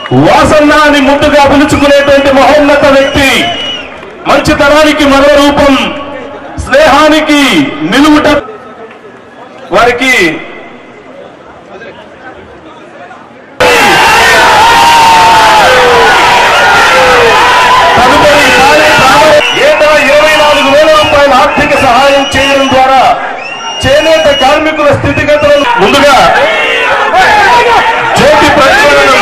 వాసన్న అని ముద్దుగా పిలుచుకునేటువంటి మహోన్నత వ్యక్తి మంచితనానికి మరో రూపం స్నేహానికి నిలువుట వారికి తదుపరి సారి ప్రారంభ- ఏటా ఇరవై నాలుగు వేల రూపాయల ఆర్థిక సహాయం చేయడం ద్వారా చేనేత కార్మికుల స్థితిగతులను ముందుగా జ్యోతి ప్రజ్వలనం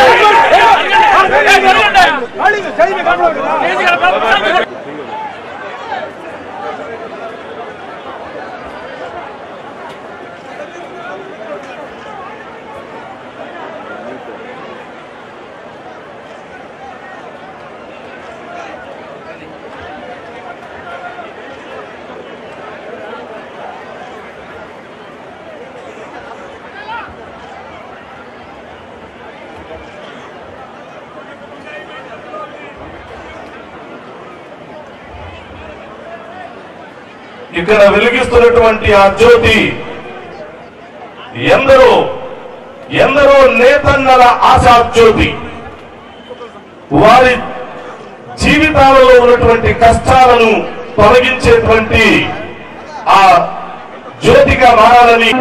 ఇక్కడ వెలిగిస్తున్నటువంటి ఆ జ్యోతి ఎందరో ఎందరో నేతన్నల ఆశా జ్యోతి వారి జీవితాలలో ఉన్నటువంటి కష్టాలను తొలగించేటువంటి ఆ జ్యోతిగా మారాలని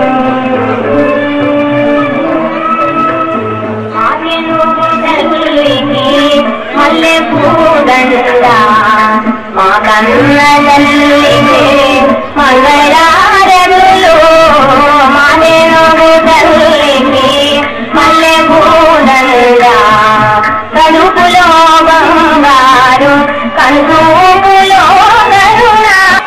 మల్లె పూదండ మా కన్నదల్లికి మంగళారములు మాదేనోడు తల్లికి మల్లె పూదండ కడుపులో బంగారు కనుపులో కరుణ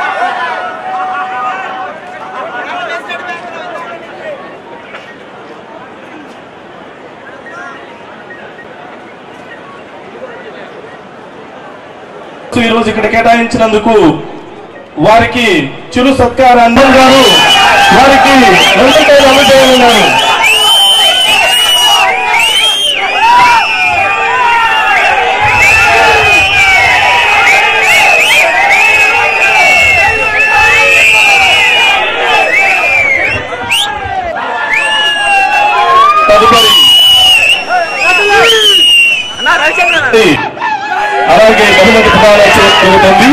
ఈ రోజు ఇక్కడ కేటాయించినందుకు వారికి చిరు సత్కార అందం గారు వారికి వెంకటయ్య అందజేయనున్నారు తదుపరి అలాగే బహుమతి ప్రదానం చేయడం జరుగుతుంది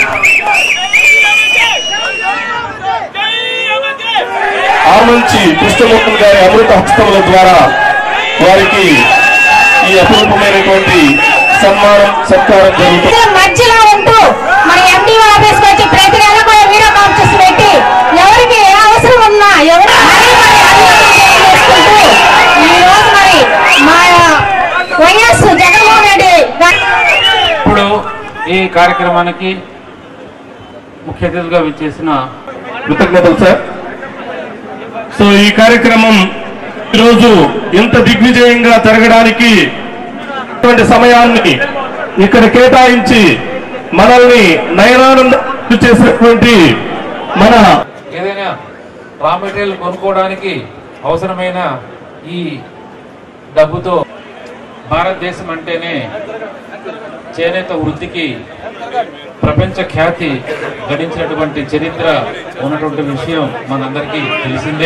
ఆమంచి కృష్ణమూర్తి గారి అమృత హస్తముల ద్వారా వారికి ఈ అపరూపమైనటువంటి సన్మానం సత్కారం జరుగుతుంది ఇద్దరు మధ్యలో ఉంటూ మన ఎండి ఆఫీస్ కి వచ్చి ప్రతి నెల కూడా వీడియో కాన్ఫరెన్స్ పెట్టి ఎవరికి ఏ అవసరం ఉన్నా ఎవరు మరీ మరి అభివృద్ధి చేసుకుంటూ ఈ రోజు మరి మా వైఎస్ జగన్మోహన్ రెడ్డి గారి ఇప్పుడు ఈ కార్యక్రమానికి ముఖ్య అతిథిగా విచ్చేసిన కృతజ్ఞతలు సార్ సో ఈ కార్యక్రమం ఈరోజు ఇంత దిగ్విజయంగా జరగడానికి ఇటువంటి సమయాన్ని ఇక్కడ కేటాయించి మనల్ని నయనానందం చేసినటువంటి మన ఏదైనా రా మెటీరియల్ కొనుక్కోవడానికి అవసరమైన ఈ డబ్బుతో భారతదేశం అంటేనే చేనేత వృత్తికి ప్రపంచ ఖ్యాతి గడించినటువంటి చరిత్ర ఉన్నటువంటి విషయం మనందరికీ తెలిసిందే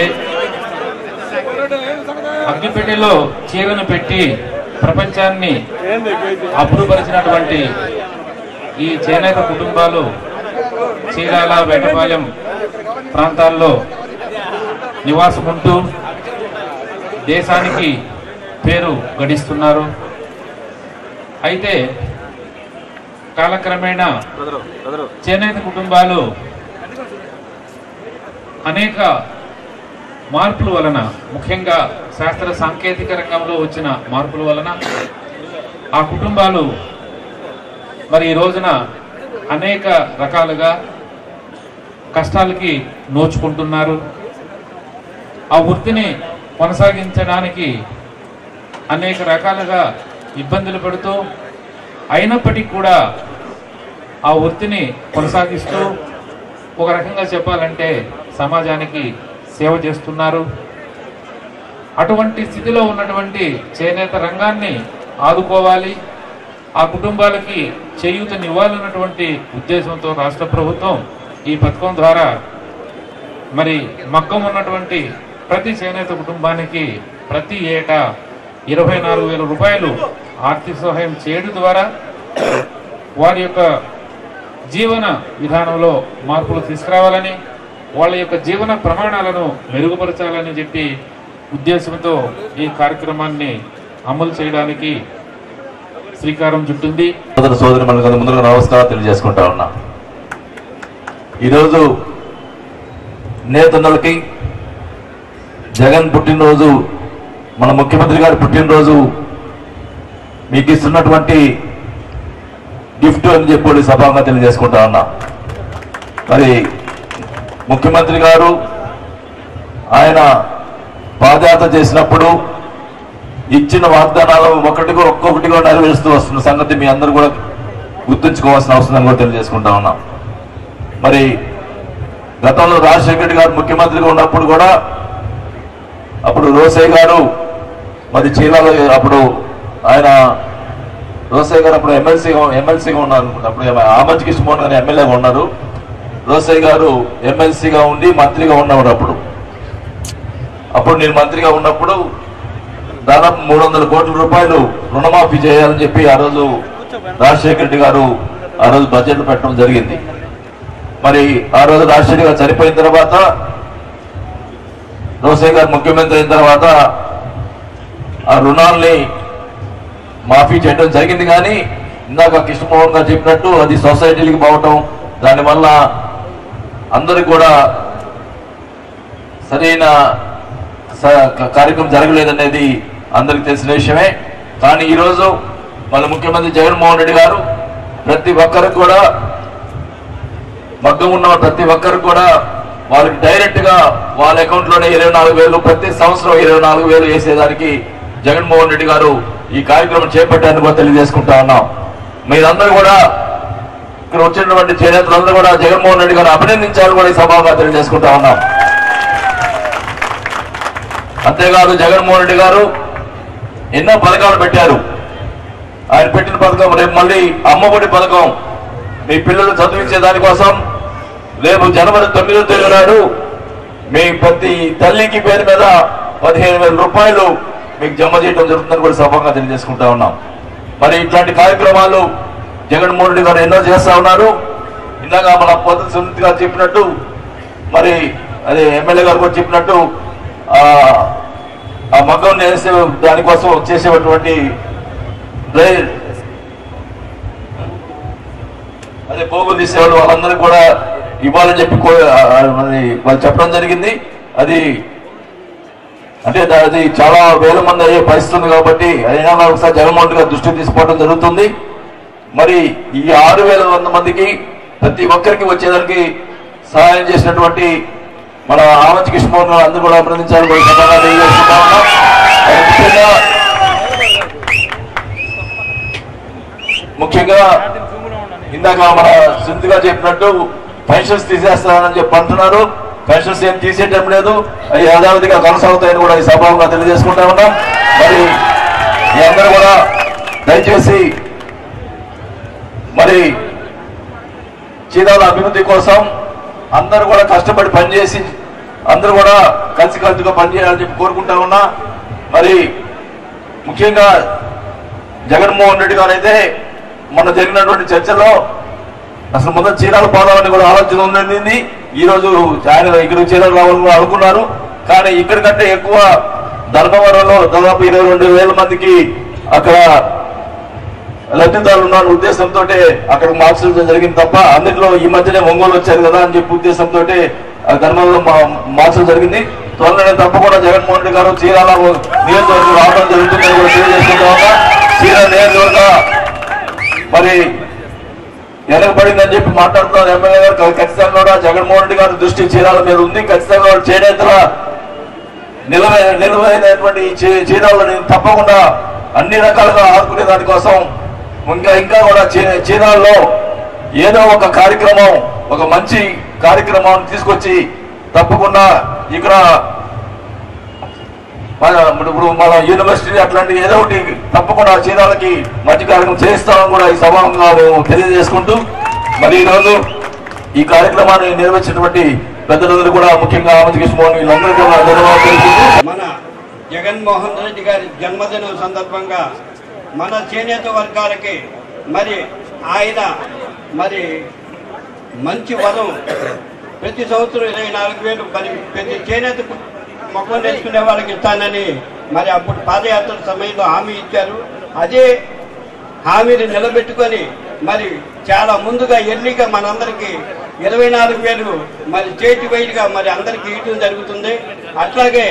అగ్గిపెట్టెలో చీరను పెట్టి ప్రపంచాన్ని అభివృపరిచినటువంటి ఈ చేనేత కుటుంబాలు చీరాల వేటపాలెం ప్రాంతాల్లో నివాసం ఉంటూ దేశానికి పేరు గడిస్తున్నారు అయితే కాలక్రమేణా చేనేత కుటుంబాలు అనేక మార్పుల వలన ముఖ్యంగా శాస్త్ర సాంకేతిక రంగంలో వచ్చిన మార్పుల వలన ఆ కుటుంబాలు మరి ఈ రోజున అనేక రకాలుగా కష్టాలకి నోచుకుంటున్నారు ఆ వృత్తిని కొనసాగించడానికి అనేక రకాలుగా ఇబ్బందులు పడుతూ అయినప్పటికీ కూడా ఆ వృత్తిని కొనసాగిస్తూ ఒక రకంగా చెప్పాలంటే సమాజానికి సేవ చేస్తున్నారు అటువంటి స్థితిలో ఉన్నటువంటి చేనేత రంగాన్ని ఆదుకోవాలి ఆ కుటుంబాలకి చేయూతనివ్వాలన్నటువంటి ఉద్దేశంతో రాష్ట్ర ప్రభుత్వం ఈ పథకం ద్వారా మరి మగ్గం ఉన్నటువంటి ప్రతి చేనేత కుటుంబానికి ప్రతి ఏటా ఇరవై నాలుగు వేల రూపాయలు ఆర్థిక సహాయం చేయడం ద్వారా వారి యొక్క జీవన విధానంలో మార్పులు తీసుకురావాలని వాళ్ళ యొక్క జీవన ప్రమాణాలను మెరుగుపరచాలని చెప్పి ఉద్దేశంతో ఈ కార్యక్రమాన్ని అమలు చేయడానికి శ్రీకారం చుట్టింది సోదర సోదరి మనకు ముందుగా నమస్కారం తెలియజేసుకుంటా ఉన్నా ఈరోజు నేతన్నలకి జగన్ పుట్టినరోజు మన ముఖ్యమంత్రి గారి పుట్టినరోజు మీకు ఇస్తున్నటువంటి గిఫ్ట్ అని చెప్పి సభంగా తెలియజేసుకుంటా ఉన్నా మరి ముఖ్యమంత్రి గారు ఆయన పాదయాత్ర చేసినప్పుడు ఇచ్చిన వాగ్దానాలు ఒకటిగా ఒక్కొక్కటిగా నెరవేరుస్తూ వస్తున్న సంగతి మీ అందరూ కూడా గుర్తుంచుకోవాల్సిన అవసరం కూడా తెలియజేసుకుంటా ఉన్నాం మరి గతంలో రాజశేఖర రెడ్డి గారు ముఖ్యమంత్రిగా ఉన్నప్పుడు కూడా అప్పుడు రోసయ్య గారు మరి చీలాలో అప్పుడు ఆయన రోసయ్య గారు అప్పుడు ఎమ్మెల్సీగా ఎమ్మెల్సీగా ఉన్నారు అనుకుంటా. అప్పుడు ఆమంచి కృష్ణమోహన్ గారు ఎమ్మెల్యేగా ఉన్నారు రోసయ్య గారు ఎమ్మెల్సీగా ఉండి మంత్రిగా ఉన్నవారు అప్పుడు అప్పుడు నేను మంత్రిగా ఉన్నప్పుడు దాదాపు మూడు వందల కోట్ల రూపాయలు రుణమాఫీ చేయాలని చెప్పి ఆ రోజు రాజశేఖర రెడ్డి గారు ఆ రోజు బడ్జెట్ పెట్టడం జరిగింది మరి ఆ రోజు రాజశేఖర గారు చనిపోయిన తర్వాత రోసయ్య గారు ముఖ్యమంత్రి అయిన తర్వాత ఆ రుణాల్ని మాఫీ చేయడం జరిగింది కానీ ఇందాక కృష్ణమోహన్ గారు చెప్పినట్టు అది సొసైటీలకు పోవటం దానివల్ల అందరికి కూడా సరైన స- క- కార్యక్రమం జరగలేదనేది అందరికి తెలిసిన విషయమే కానీ ఈరోజు మన ముఖ్యమంత్రి జగన్మోహన్ రెడ్డి గారు ప్రతి ఒక్కరికి కూడా మగ్గం ఉన్న ప్రతి ఒక్కరికి కూడా వాళ్ళకి డైరెక్ట్ గా వాళ్ళ అకౌంట్ లోనే ఇరవై నాలుగు వేలు ప్రతి సంవత్సరం ఇరవై నాలుగు వేలు వేసేదానికి జగన్మోహన్ రెడ్డి గారు ఈ కార్యక్రమం చేపట్టారని కూడా తెలియజేసుకుంటా ఉన్నాం మీరందరూ కూడా ఇక్కడ వచ్చినటువంటి చేనేతలందరూ కూడా జగన్మోహన్ రెడ్డి గారు అభినందించాలని కూడా ఈ సభగా తెలియజేసుకుంటా ఉన్నాం అంతేకాదు జగన్మోహన్ రెడ్డి గారు ఎన్నో పథకాలు పెట్టారు ఆయన పెట్టిన పథకం రేపు మళ్ళీ అమ్మఒడి పథకం మీ పిల్లలు చదివించే దానికోసం రేపు జనవరి తొమ్మిదో తేదీ నాడు మీ ప్రతి తల్లికి పేరు మీద పదిహేను వేల రూపాయలు మీకు జమ చేయడం జరుగుతుందని కూడా సభంగా తెలియజేసుకుంటా ఉన్నాం మరి ఇట్లాంటి కార్యక్రమాలు జగన్మోహన్ రెడ్డి గారు ఎన్నో చేస్తా ఉన్నారు ఇందాక మన పొద్దు సునీత్ గారు చెప్పినట్టు మరి అదే ఎమ్మెల్యే గారు కూడా చెప్పినట్టు ఆ ఆ మగ్గం నేసే దానికోసం చేసేటువంటి డ్రై- అదే పోగులు తీసేవాళ్ళు వాళ్ళందరికీ కూడా ఇవ్వాలని చెప్పి కో- ఆ, ఆ, మరి వాళ్ళు చెప్పడం జరిగింది అది అంటే దా- అది చాలా వేల మంది అయ్యే పరిస్థితి ఉంది కాబట్టి అయినా కూడా ఒకసారి జగన్మోహన్ రెడ్డి గారు దృష్టికి తీసుకోవడం జరుగుతుంది మరి ఈ ఆరు వేల వంద మందికి ప్రతి ఒక్కరికి వచ్చేదానికి సహాయం చేసినటువంటి మన ఆమంచి కృష్ణమోహన్ గారు అందరూ కూడా అభినందించాలని కూడా సందర్భంగా తెలియజేసుకుంటా ఉన్నాం మరి ముఖ్యంగా ముఖ్యంగా ఇందాక మన సుందిగా చెప్పినట్టు పెన్షన్స్ తీసేస్తానని చెప్పి అంటున్నారు పెన్షన్స్ ఏం తీసేయటం లేదు అవి యథావిధిగా కొనసాగుతాయని కూడా ఈ సభాగా తెలియజేసుకుంటా ఉన్నాం మరి మీ అందరూ కూడా దయచేసి మరి చీరాల అభివృద్ధి కోసం అందరూ కూడా కష్టపడి పనిచేసి అందరూ కూడా కలిసికట్టుగా పనిచేయాలని చెప్పి కోరుకుంటా ఉన్నా మరి ముఖ్యంగా జగన్మోహన్ రెడ్డి గారు అయితే మొన్న జరిగినటువంటి చర్చలో అసలు మొదట చీరాలు పోదామని కూడా ఆలోచన ఉండింది ఈ రోజు ఆయన ఇక్కడ చీరాలు రావాలని కూడా అనుకున్నారు కానీ ఇక్కడ కంటే ఎక్కువ ధర్మవరంలో దాదాపు ఇరవై రెండు వేల మందికి అక్కడ లబ్ధిదారులు ఉన్న ఉద్దేశంతో అక్కడ మార్చడం జరిగింది తప్ప అన్నింటిలో ఈ మధ్యనే ఒంగోలు వచ్చారు కదా అని చెప్పి ఉద్దేశంతో ధర్మంలో మార్చడం జరిగింది త్వరలోనే తప్పకుండా జగన్మోహన్ రెడ్డి గారు చీరాల నియోజకవర్గం రావడం జరుగుతుందని కూడా తెలియజేసుకుంటా ఉన్నా చీరాల నియోజకవర్గ మరి వెనకబడిందని చెప్పి మాట్లాడుతున్నారు ఎమ్మెల్యే గారు ఖచ్చితంగా కూడా జగన్మోహన్ రెడ్డి గారి దృష్టి చీరాల మీద ఉంది ఖచ్చితంగా వాళ్ళు చేనేతల నిలవై నిలవైనటువంటి ఈ చీ- చీరాలని తప్పకుండా అన్ని రకాలుగా ఆదుకునే దానికోసం ఇంకా ఇంకా కూడా చీ- చీరాల్లో ఏదో ఒక కార్యక్రమం ఒక మంచి కార్యక్రమం తీసుకొచ్చి తప్పకుండా ఇక్కడ మన ఇప్పుడు మన యూనివర్సిటీ అట్లాంటి ఏదో ఒకటి తప్పకుండా చీరాలకి మంచి కార్యక్రమం చేస్తామని కూడా ఈ సభంగా మేము తెలియజేసుకుంటూ మరి ఈరోజు ఈ కార్యక్రమాన్ని నిర్వహించినటువంటి పెద్దలందరూ కూడా ముఖ్యంగా ఆమంచి కృష్ణమోహన్ వీళ్ళందరూ కూడా ధన్యవాదాలు తెలుపుతూ మన జగన్మోహన్ రెడ్డి గారి జన్మదినం సందర్భంగా మన చేనేత వర్గాలకి మరి ఆయన మరి మంచి వరం ప్రతి సంవత్సరం ఇరవై నాలుగు వేలు మరి ప్రతి చేనేత మొక్కలు నేర్చుకునే వాళ్ళకి ఇస్తానని మరి అప్పుడు పాదయాత్ర సమయంలో హామీ ఇచ్చారు అదే హామీని నిలబెట్టుకొని మరి చాలా ముందుగా ఎర్లీగా మనందరికీ ఇరవై నాలుగు వేలు మరి చేతి వైద్యుగా మరి అందరికీ ఇవ్వడం జరుగుతుంది అట్లాగే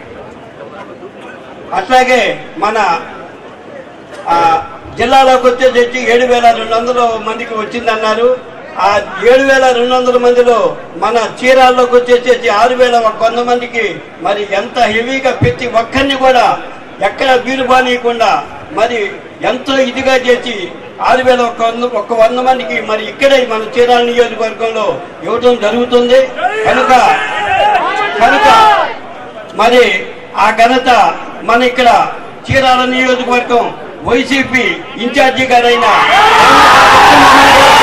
అట్లాగే మన ఆ, జిల్లాలోకి వచ్చేసి ఏడు వేల రెండు వందల మందికి వచ్చిందన్నారు ఆ ఏడు వేల రెండు వందల మందిలో మన చీరాల్లోకి వచ్చేసేసి ఆరు వేల వంద మందికి మరి ఎంత హెవీగా ప్రతి ఒక్కరిని కూడా ఎక్కడ వీలు బానీయకుండా మరి ఎంతో ఇదిగా చేసి ఆరు వేల ఒక్క వంద ఒక్క వంద మందికి మరి ఇక్కడే మన చీరాల నియోజకవర్గంలో ఇవ్వడం జరుగుతుంది కనుక కనుక మరి ఆ ఘనత మన ఇక్కడ చీరాల నియోజకవర్గం వైసీపీ ఇన్ఛార్జి గారైన